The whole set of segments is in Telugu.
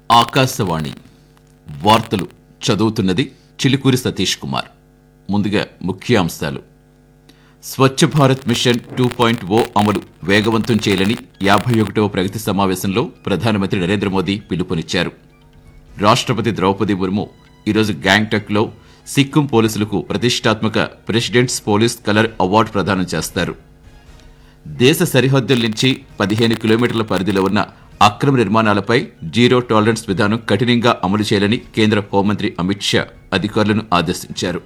ఆకాశవాణి వార్తలు చదువుతున్నది చిలుకూరి సతీష్ కుమార్ ముందుగా ముఖ్యాంశాలు Swachh Bharat mission two point O అమలు వేగవంతం చేయాలని యాభై ఒకటవ ప్రగతి సమావేశంలో ప్రధానమంత్రి నరేంద్ర మోదీ పిలుపునిచ్చారు రాష్ట్రపతి ద్రౌపది ముర్ము ఈరోజు గ్యాంగ్టక్లో సిక్కిం పోలీసులకు ప్రతిష్టాత్మక ప్రెసిడెంట్స్ పోలీస్ కలర్ అవార్డు ప్రదానం చేస్తారు దేశ సరిహద్దుల నుంచి పదిహేను కిలోమీటర్ల పరిధిలో ఉన్న అక్రమ నిర్మాణాలపై జీరో టాలరెన్స్ విధానం కఠినంగా అమలు చేయాలని కేంద్ర హోంమంత్రి అమిత్ షా అధికారులను ఆదేశించారు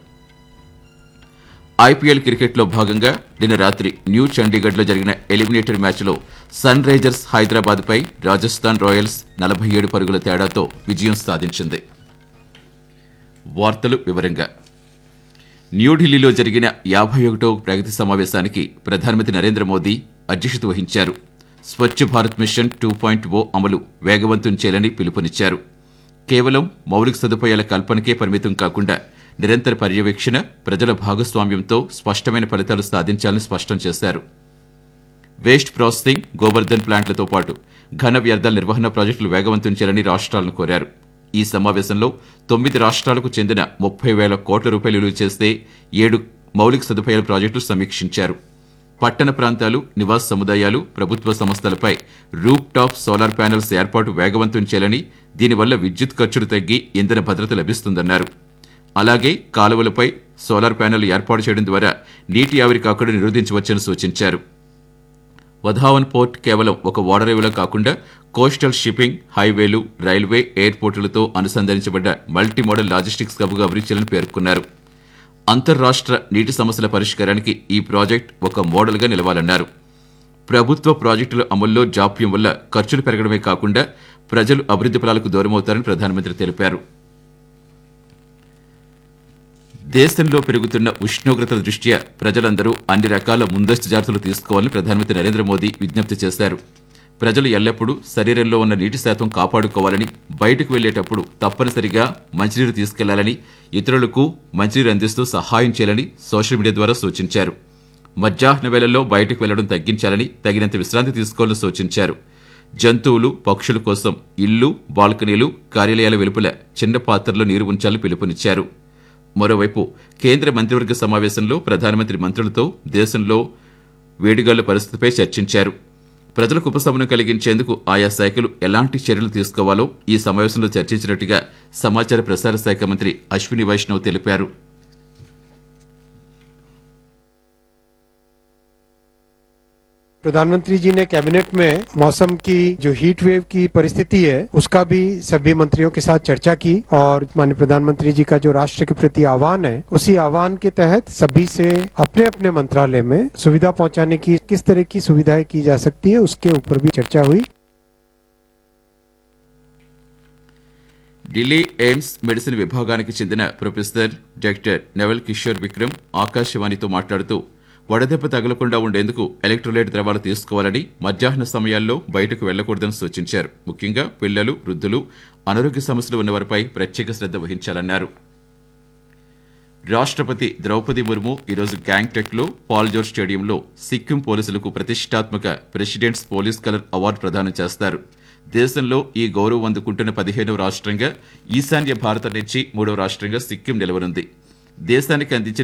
ఐపీఎల్ క్రికెట్లో భాగంగా నిన్న రాత్రి న్యూ చండీగఢ్లో జరిగిన ఎలిమినేటర్ మ్యాచ్లో సన్ రైజర్స్ హైదరాబాద్పై రాజస్థాన్ రాయల్స్ నలభై ఏడు పరుగుల తేడాతో విజయం సాధించింది వార్తలు వివరంగా న్యూఢిల్లీలో జరిగిన యాభై ఒకటో ప్రగతి సమావేశానికి ప్రధానమంత్రి నరేంద్ర మోదీ అధ్యక్షత వహించారు Swachh Bharat mission two point O అమలు వేగవంతం చేయాలని పిలుపునిచ్చారు కేవలం మౌలిక సదుపాయాల కల్పనకే పరిమితం కాకుండా నిరంతర పర్యవేక్షణ ప్రజల భాగస్వామ్యంతో స్పష్టమైన ఫలితాలు సాధించాలని స్పష్టం చేశారు వేస్ట్ ప్రాసెసింగ్ గోబర్ధన్ ప్లాంట్లతో పాటు ఘన వ్యర్థాల నిర్వహణ ప్రాజెక్టులు వేగవంతం చేయాలని రాష్ట్రాలను కోరారు ఈ సమావేశంలో తొమ్మిది రాష్ట్రాలకు చెందిన ముప్పై వేల కోట్ల రూపాయలు విలువ చేస్తే ఏడు మౌలిక సదుపాయాల ప్రాజెక్టులు సమీక్షించారు పట్టణ ప్రాంతాలు నివాస సముదాయాలు ప్రభుత్వ సంస్థలపై రూప్ టాప్ సోలార్ ప్యానెల్స్ ఏర్పాటు వేగవంతం చేయాలని దీనివల్ల విద్యుత్ ఖర్చులు తగ్గి ఇంధన భద్రత లభిస్తుందన్నారు అలాగే కాలువలపై సోలార్ ప్యానెల్ ఏర్పాటు చేయడం ద్వారా నీటి ఆవిరి కాకుండా నిరోధించవచ్చని సూచించారు వధావన్ పోర్ట్ కేవలం ఒక ఓడరేవులో కాకుండా కోస్టల్ షిప్పింగ్ హైవేలు రైల్వే ఎయిర్పోర్టులతో అనుసంధానించబడ్డ మల్టీ మోడల్ లాజిస్టిక్స్ హబ్గా అభివృద్ధి చేయాలని పేర్కొన్నారు అంతర్రాష్ట్ర నీటి సమస్యల పరిష్కారానికి ఈ ప్రాజెక్ట్ ఒక మోడల్గా నిలవాలన్నారు ప్రభుత్వ ప్రాజెక్టుల అమల్లో జాప్యం వల్ల ఖర్చులు పెరగడమే కాకుండా ప్రజలు అభివృద్ధి ఫలాలకు దూరమవుతారని ప్రధానమంత్రి తెలిపారు దేశంలో పెరుగుతున్న ఉష్ణోగ్రతల దృష్ట్యా ప్రజలందరూ అన్ని రకాల ముందస్తు జాగ్రత్తలు తీసుకోవాలని ప్రధానమంత్రి నరేంద్ర మోదీ విజ్ఞప్తి చేశారు ప్రజలు ఎల్లప్పుడూ శరీరంలో ఉన్న నీటి శాతం కాపాడుకోవాలని బయటకు వెళ్లేటప్పుడు తప్పనిసరిగా మంచినీరు తీసుకెళ్లాలని ఇతరులకు మంచినీరు అందిస్తూ సహాయం చేయాలని సోషల్ మీడియా ద్వారా సూచించారు మధ్యాహ్న వేళల్లో బయటకు వెళ్లడం తగ్గించాలని తగినంత విశ్రాంతి తీసుకోవాలని సూచించారు జంతువులు పక్షుల కోసం ఇల్లు బాల్కనీలు కార్యాలయాల వెలుపల చిన్న పాత్రలో నీరు ఉంచాలని పిలుపునిచ్చారు మరోవైపు కేంద్ర మంత్రివర్గ సమావేశంలో ప్రధానమంత్రి మంత్రులతో దేశంలో వేడిగాళ్ల పరిస్థితిపై చర్చించారు ప్రజలకు ఉపశమనం కలిగించేందుకు ఆయా శాఖలు ఎలాంటి చర్యలు తీసుకోవాలో ఈ సమావేశంలో చర్చించినట్టుగా సమాచార ప్రసార శాఖ మంత్రి అశ్విని వైష్ణవ్ తెలిపారు प्रधानमंत्री जी ने कैबिनेट में मौसम की जो हीट वेव की परिस्थिति है उसका भी सभी मंत्रियों के साथ चर्चा की और माननीय प्रधानमंत्री जी का जो राष्ट्र के प्रति आह्वान है उसी आह्वान के तहत सभी से अपने अपने मंत्रालय में सुविधा पहुंचाने की किस तरह की सुविधाएं की जा सकती है उसके ऊपर भी चर्चा हुई ఢిల్లీ ఎయిమ్స్ మెడిసిన్ విభాగానికి చెందిన ప్రొఫెసర్ డాక్టర్ నెవల్ కిషోర్ విక్రమ్ ఆకాశవాణితో మాట్లాడుతూ వడదెబ్బ తగలకుండా ఉండేందుకు ఎలక్ట్రోలైట్ ద్రవాలు తీసుకోవాలని మధ్యాహ్న సమయాల్లో బయటకు వెళ్లకూడదని సూచించారు ముఖ్యంగా పిల్లలు వృద్ధులు అనారోగ్య సమస్యలు ఉన్నవారిపై ప్రత్యేక శ్రద్ధ వహించాలన్నారు రాష్ట్రపతి ద్రౌపది ముర్ము ఈరోజు గ్యాంగ్టెక్లో పాల్జోర్ స్టేడియంలో సిక్కిం పోలీసులకు ప్రతిష్టాత్మక ప్రెసిడెంట్స్ పోలీస్ కలర్ అవార్డు ప్రదానం చేస్తారు దేశంలో ఈ గౌరవం అందుకుంటున్న పదిహేనవ రాష్ట్రంగా ఈశాన్య భారత నుంచి మూడవ రాష్ట్రంగా సిక్కిం నిలవనుంది దేశానికి అందించిన